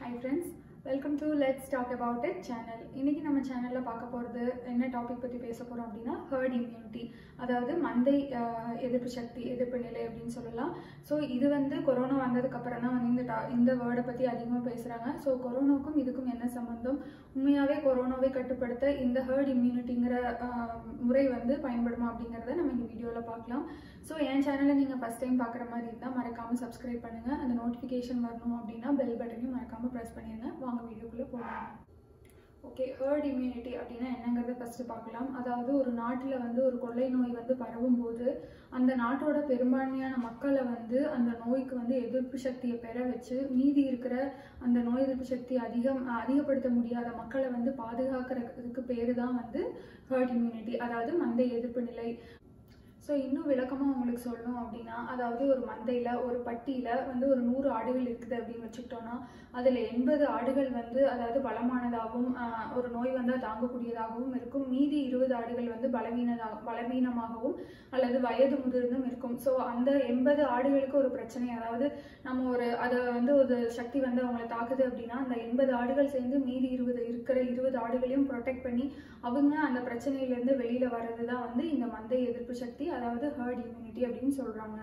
high friends welcome to let's talk about it channel இன்னைக்கு நம்ம சேனலில் பார்க்க போகிறது என்ன டாபிக் பற்றி பேச போகிறோம் அப்படின்னா ஹர்ட் இம்யூனிட்டி அதாவது மந்தை ஆஹ், எதிர்ப்பு சக்தி எதிர்ப்பு நிலை அப்படின்னு சொல்லலாம் ஸோ இது வந்து கொரோனா வந்ததுக்கு அப்புறம் தான் வந்து இந்த டா இந்த வேர்டை பற்றி அதிகமாக பேசுகிறாங்க ஸோ கொரோனாவுக்கும் இதுக்கும் என்ன சம்மந்தம் உண்மையாகவே கொரோனாவை கட்டுப்படுத்த இந்த ஹர்ட் இம்யூனிட்டிங்கிற முறை வந்து பயன்படுமா அப்படிங்கிறத நம்ம இந்த வீடியோவில் பார்க்கலாம் ஸோ என் சேனலை நீங்கள் ஃபஸ்ட் டைம் பார்க்குற மாதிரி இருந்தால் மறக்காமல் சப்ஸ்கிரைப் பண்ணுங்கள் அந்த நோட்டிஃபிகேஷன் வரணும் அப்படின்னா பெல் பட்டனையும் மறக்காமல் ப்ரெஸ் பண்ணிடுங்க வாங்க வீடியோக்குள்ளே போகலாம் ஓகே ஹர்ட் இம்யூனிட்டி அப்படின்னா என்னங்கிறத ஃபஸ்ட்டு பார்க்கலாம் அதாவது ஒரு நாட்டில் வந்து ஒரு கொள்ளை நோய் வந்து பரவும் போது அந்த நாட்டோட பெரும்பான்மையான மக்களை வந்து அந்த நோய்க்கு வந்து எதிர்ப்பு சக்தியை பெற வச்சு மீதி இருக்கிற அந்த நோய் எதிர்ப்பு சக்தி அதிகம் அதிகப்படுத்த முடியாத மக்களை வந்து பாதுகாக்கிறதுக்கு பேர் தான் வந்து ஹர்ட் இம்யூனிட்டி அதாவது மந்தை எதிர்ப்பு நிலை ஸோ இன்னும் விளக்கமாக உங்களுக்கு சொல்லணும் அப்படின்னா அதாவது ஒரு மந்தையில் ஒரு பட்டியில் வந்து ஒரு நூறு ஆடுகள் இருக்குது அப்படின்னு வச்சுக்கிட்டோன்னா அதில் எண்பது ஆடுகள் வந்து அதாவது பலமானதாகவும் ஆஹ், ஒரு நோய் வந்தால் தாங்கக்கூடியதாகவும் இருக்கும் மீதி இருபது ஆடுகள் வந்து பலவீனதா பலவீனமாகவும் அல்லது வயது முதிர்ந்தும் இருக்கும் ஸோ அந்த எண்பது ஆடுகளுக்கு ஒரு பிரச்சனை அதாவது நம்ம ஒரு அதை வந்து ஒரு சக்தி வந்து அவங்களை தாக்குது அப்படின்னா அந்த எண்பது ஆடுகள் சேர்ந்து மீதி இருபது இருக்கிற இருபது ஆடுகளையும் ப்ரொடெக்ட் பண்ணி அவங்க அந்த பிரச்சனையிலேருந்து வெளியில் வர்றது தான் வந்து இந்த மந்தை எதிர்ப்பு சக்தி அதாவது ஹர்ட் இம்யூனிட்டி அப்படின்னு சொல்கிறாங்க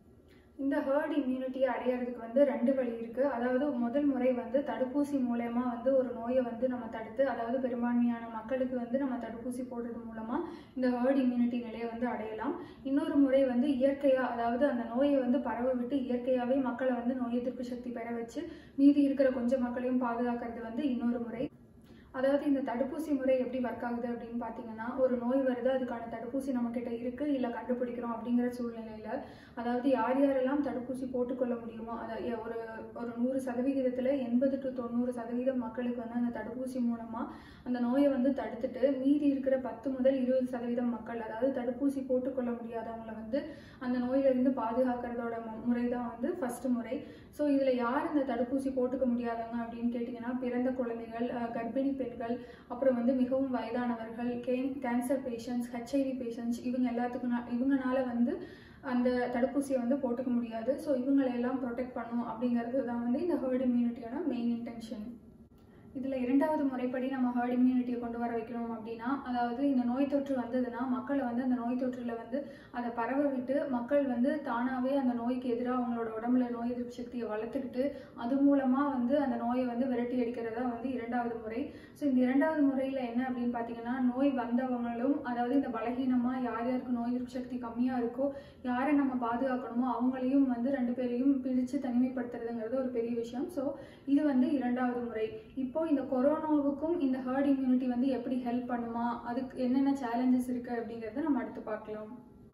இந்த ஹர்ட் இம்யூனிட்டியை அடையிறதுக்கு வந்து ரெண்டு வழி இருக்குது அதாவது முதல் முறை வந்து தடுப்பூசி மூலயமா வந்து ஒரு நோயை வந்து நம்ம தடுத்து அதாவது பெரும்பான்மையான மக்களுக்கு வந்து நம்ம தடுப்பூசி போடுறது மூலமாக இந்த ஹர்ட் இம்யூனிட்டி நிலையை வந்து அடையலாம் இன்னொரு முறை வந்து இயற்கையாக அதாவது அந்த நோயை வந்து பரவ விட்டு இயற்கையாகவே மக்களை வந்து நோய் எதிர்ப்பு சக்தி பெற வச்சு மீதி இருக்கிற கொஞ்சம் மக்களையும் பாதுகாக்கிறது வந்து இன்னொரு முறை அதாவது இந்த தடுப்பூசி முறை எப்படி ஒர்க் ஆகுது அப்படின்னு பார்த்தீங்கன்னா ஒரு நோய் வருது அதுக்கான தடுப்பூசி நம்மக்கிட்ட இருக்குது இல்லை கண்டுபிடிக்கிறோம் அப்படிங்கிற சூழ்நிலையில் அதாவது யார் யாரெல்லாம் தடுப்பூசி போட்டுக்கொள்ள முடியுமோ அதாவது ஒரு ஒரு நூறு சதவிகிதத்தில் எண்பது டு தொண்ணூறு சதவீதம் மக்களுக்கு வந்து அந்த தடுப்பூசி மூலமாக அந்த நோயை வந்து தடுத்துட்டு மீதி இருக்கிற பத்து முதல் இருபது சதவீதம் மக்கள் அதாவது தடுப்பூசி போட்டுக்கொள்ள முடியாதவங்களை வந்து அந்த நோயிலிருந்து பாதுகாக்கிறதோட மு- முறை தான் வந்து ஃபர்ஸ்ட் முறை ஸோ இதில் யார் இந்த தடுப்பூசி போட்டுக்க முடியாதவங்க அப்படின்னு கேட்டிங்கன்னா பிறந்த குழந்தைகள் அஹ், கர்ப்பிணி பெண்கள் அப்புறம் வந்து மிகவும் வயதானவர்கள் can cancer patients HIV patients இவங்க எல்லாத்துக்கும் நா- இவங்கனால வந்து அந்த தடுப்பூசியை வந்து போட்டுக்க முடியாது ஸோ இவங்களை எல்லாம் ப்ரொடெக்ட் பண்ணும் அப்படிங்கிறது தான் வந்து இந்த ஹர்ட் இம்யூனிட்டியோட மெயின் இன்டென்ஷன் இதில் இரண்டாவது முறைப்படி நம்ம ஹர்ட் இம்யூனிட்டியை கொண்டு வர வைக்கணும் அப்படின்னா அதாவது இந்த நோய் தொற்று வந்ததுன்னா மக்களை வந்து அந்த நோய் தொற்றுல வந்து அதை பரவ விட்டு மக்கள் வந்து தானாகவே அந்த நோய்க்கு எதிராக அவங்களோட உடம்புல நோய் எதிர்ப்பு சக்தியை வளர்த்துக்கிட்டு அது மூலமாக வந்து அந்த நோயை வந்து விரட்டி அடிக்கிறதா வந்து இரண்டாவது முறை ஸோ இந்த இரண்டாவது முறையில் என்ன அப்படின்னு பார்த்தீங்கன்னா நோய் வந்தவங்களும் அதாவது இந்த பலகீனமாக யார் யாருக்கு நோய் எதிர்ப்பு சக்தி கம்மியாக இருக்கோ யாரை நம்ம பாதுகாக்கணுமோ அவங்களையும் வந்து ரெண்டு பேரையும் பிரித்து தனிமைப்படுத்துறதுங்கிறது ஒரு பெரிய விஷயம் ஸோ இது வந்து இரண்டாவது முறை இப்போ இந்த கொரோனாவுக்கும் இந்த ஹர்ட் இம்யூனிட்டி வந்து எப்படி ஹெல்ப் பண்ணுமா அதுக்கு என்னென்ன சேலஞ்சஸ் இருக்குது அப்படிங்கிறத நம்ம அடுத்து பார்க்கலாம்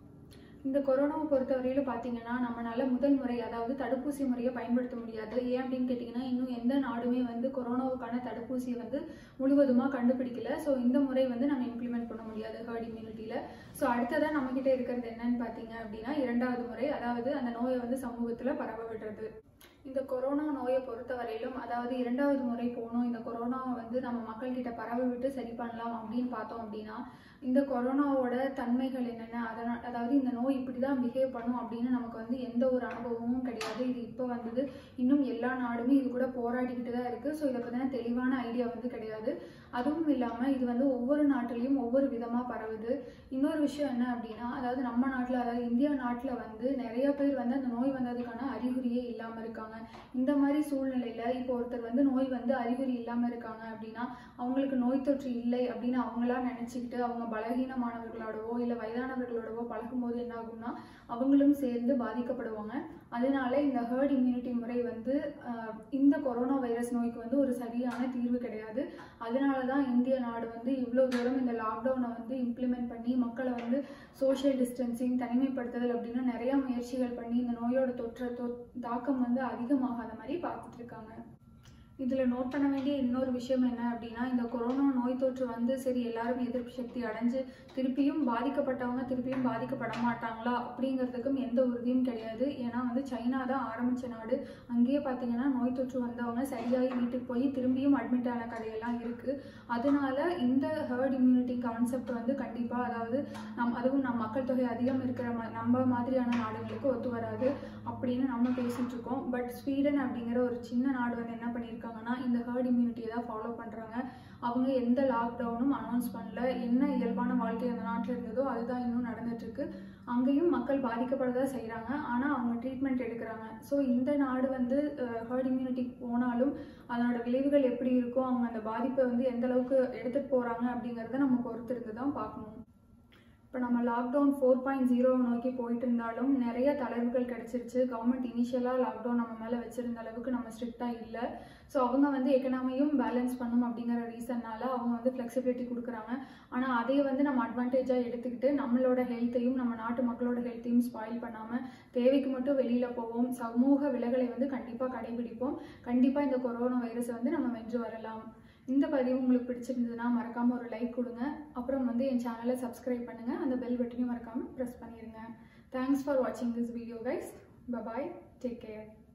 இந்த கொரோனாவை பொறுத்தவரையில பார்த்தீங்கன்னா நம்மளால முதல் முறை அதாவது தடுப்பூசி முறையை பயன்படுத்த முடியாது ஏன் அப்படின்னு கேட்டிங்கன்னா இன்னும் எந்த நாடுமே வந்து கொரோனாவுக்கான தடுப்பூசியை வந்து முழுவதுமாக கண்டுபிடிக்கல ஸோ இந்த முறை வந்து நம்ம இம்ப்ளிமெண்ட் பண்ண முடியாது ஹர்ட் இம்யூனிட்டியில் ஸோ அடுத்ததாக நம்மக்கிட்ட இருக்கிறது என்னன்னு பார்த்தீங்க அப்படின்னா இரண்டாவது முறை அதாவது அந்த நோயை வந்து சமூகத்தில் பரவ விடுறது இந்த கொரோனா நோயை பொறுத்தவரையிலும் அதாவது இரண்டாவது முறை போகணும் இந்த கொரோனாவை வந்து நம்ம மக்கள்கிட்ட பரவ விட்டு சரி பண்ணலாம் அப்படின்னு பார்த்தோம் அப்படின்னா இந்த கொரோனாவோட தன்மைகள் என்னென்ன அதனால் அதாவது இந்த நோய் இப்படி தான் பிஹேவ் பண்ணும் அப்படின்னு நமக்கு வந்து எந்த ஒரு அனுபவமும் கிடையாது இது இப்போ வந்தது இன்னும் எல்லா நாடுமே இது கூட போராடிக்கிட்டு தான் இருக்குது ஸோ இதை பற்றின தெளிவான ஐடியா வந்து கிடையாது அதுவும் இல்லாமல் இது வந்து ஒவ்வொரு நாட்டிலையும் ஒவ்வொரு விதமாக பரவுது இன்னொரு விஷயம் என்ன அப்படின்னா அதாவது நம்ம நாட்டில் அதாவது இந்தியா நாட்டில் வந்து நிறைய பேர் வந்து அந்த நோய் வந்ததுக்கான அறிகுறியே இல்லாமல் இருக்காங்க இந்த மாதிரி சூழ்நிலையில் இப்போ ஒருத்தர் வந்து நோய் வந்து அறிகுறி இல்லாமல் இருக்காங்க அப்படின்னா அவங்களுக்கு நோய் தொற்று இல்லை அப்படின்னு அவங்களா நினச்சிக்கிட்டு அவங்க பலகீனமானவர்களோடவோ இல்லை வயதானவர்களோடவோ பழகும்போது என்ன ஆகும்னா அவங்களும் சேர்ந்து பாதிக்கப்படுவாங்க அதனால இந்த ஹர்ட் இம்யூனிட்டி முறை வந்து ஆஹ், இந்த கொரோனா வைரஸ் நோய்க்கு வந்து ஒரு சரியான தீர்வு கிடையாது அதனால தான் இந்திய நாடு வந்து இவ்வளோ தூரம் இந்த லாக்டவுனை வந்து இம்ப்ளிமெண்ட் பண்ணி மக்களை வந்து சோஷியல் டிஸ்டன்சிங் தனிமைப்படுத்துதல் அப்படின்னு நிறைய முயற்சிகள் பண்ணி இந்த நோயோட தொற்ற தொ தாக்கம் வந்து அதிகமாகாத மாதிரி பார்த்துட்டு இருக்காங்க இதில் நோட் பண்ண வேண்டிய இன்னொரு விஷயம் என்ன அப்படின்னா இந்த கொரோனா நோய் தொற்று வந்து சரி எல்லாரும் எதிர்ப்பு சக்தி அடைஞ்சு திருப்பியும் பாதிக்கப்பட்டவங்க திருப்பியும் பாதிக்கப்பட மாட்டாங்களா அப்படிங்கிறதுக்கும் எந்த உறுதியும் கிடையாது ஏன்னா வந்து சைனா தான் ஆரம்பித்த நாடு அங்கேயே பார்த்தீங்கன்னா நோய் தொற்று வந்தவங்க சரியாகி வீட்டுக்கு போய் திரும்பியும் அட்மிட் ஆன கதையெல்லாம் இருக்குது அதனால இந்த ஹர்ட் இம்யூனிட்டி கான்செப்ட் வந்து கண்டிப்பாக அதாவது நம் அதுவும் நம் மக்கள் தொகை அதிகம் இருக்கிற ம- நம்ம மாதிரியான நாடுகளுக்கு ஒத்து வராது அப்படின்னு நம்ம பேசிட்டு இருக்கோம் பட் ஸ்வீடன் அப்படிங்கிற ஒரு சின்ன நாடு வந்து என்ன பண்ணியிருக்காங்க இருக்காங்கன்னா இந்த ஹர்ட் இம்யூனிட்டியை தான் ஃபாலோ பண்ணுறாங்க அவங்க எந்த லாக்டவுனும் அனௌன்ஸ் பண்ணல என்ன இயல்பான வாழ்க்கை அந்த நாட்டில் இருந்ததோ அதுதான் இன்னும் நடந்துட்டுருக்கு அங்கேயும் மக்கள் பாதிக்கப்படதா செய்கிறாங்க ஆனால் அவங்க ட்ரீட்மெண்ட் எடுக்கிறாங்க ஸோ இந்த நாடு வந்து ஹர்ட் இம்யூனிட்டி போனாலும் அதனோட விளைவுகள் எப்படி இருக்கோ அவங்க அந்த பாதிப்பை வந்து எந்த அளவுக்கு எடுத்துகிட்டு போகிறாங்க அப்படிங்கிறத நம்ம பொறுத்திருந்து தான் பார்க்கணும் இப்போ நம்ம லாக்டவுன் ஃபோர் பாயிண்ட் ஜீரோ நோக்கி போயிட்டு இருந்தாலும் நிறைய தளர்வுகள் கிடைச்சிருச்சு கவர்மெண்ட் இனிஷியலாக லாக்டவுன் நம்ம மேலே வச்சிருந்த அளவுக்கு நம்ம ஸ்ட்ரிக்டாக இல்லை ஸோ அவங்க வந்து எக்கனாமியும் பேலன்ஸ் பண்ணும் அப்படிங்கிற ரீசன்னால அவங்க வந்து ஃப்ளெக்சிபிலிட்டி கொடுக்குறாங்க ஆனால் அதை வந்து நம்ம அட்வான்டேஜாக எடுத்துக்கிட்டு நம்மளோட ஹெல்த்தையும் நம்ம நாட்டு மக்களோட ஹெல்த்தையும் ஸ்பாயில் பண்ணாமல் தேவைக்கு மட்டும் வெளியில் போவோம் சமூக விலகலை வந்து கண்டிப்பாக கடைபிடிப்போம் கண்டிப்பாக இந்த கொரோனா வைரஸை வந்து நம்ம வென்று வரலாம் இந்த பதிவு உங்களுக்கு பிடிச்சிருந்ததுன்னா மறக்காமல் ஒரு லைக் கொடுங்க அப்புறம் வந்து என் சேனலை சப்ஸ்கிரைப் பண்ணுங்கள் அந்த பெல் பட்டனையும் மறக்காமல் ப்ரெஸ் பண்ணிடுங்க தேங்க்ஸ் ஃபார் வாட்சிங் this video guys bye bye take care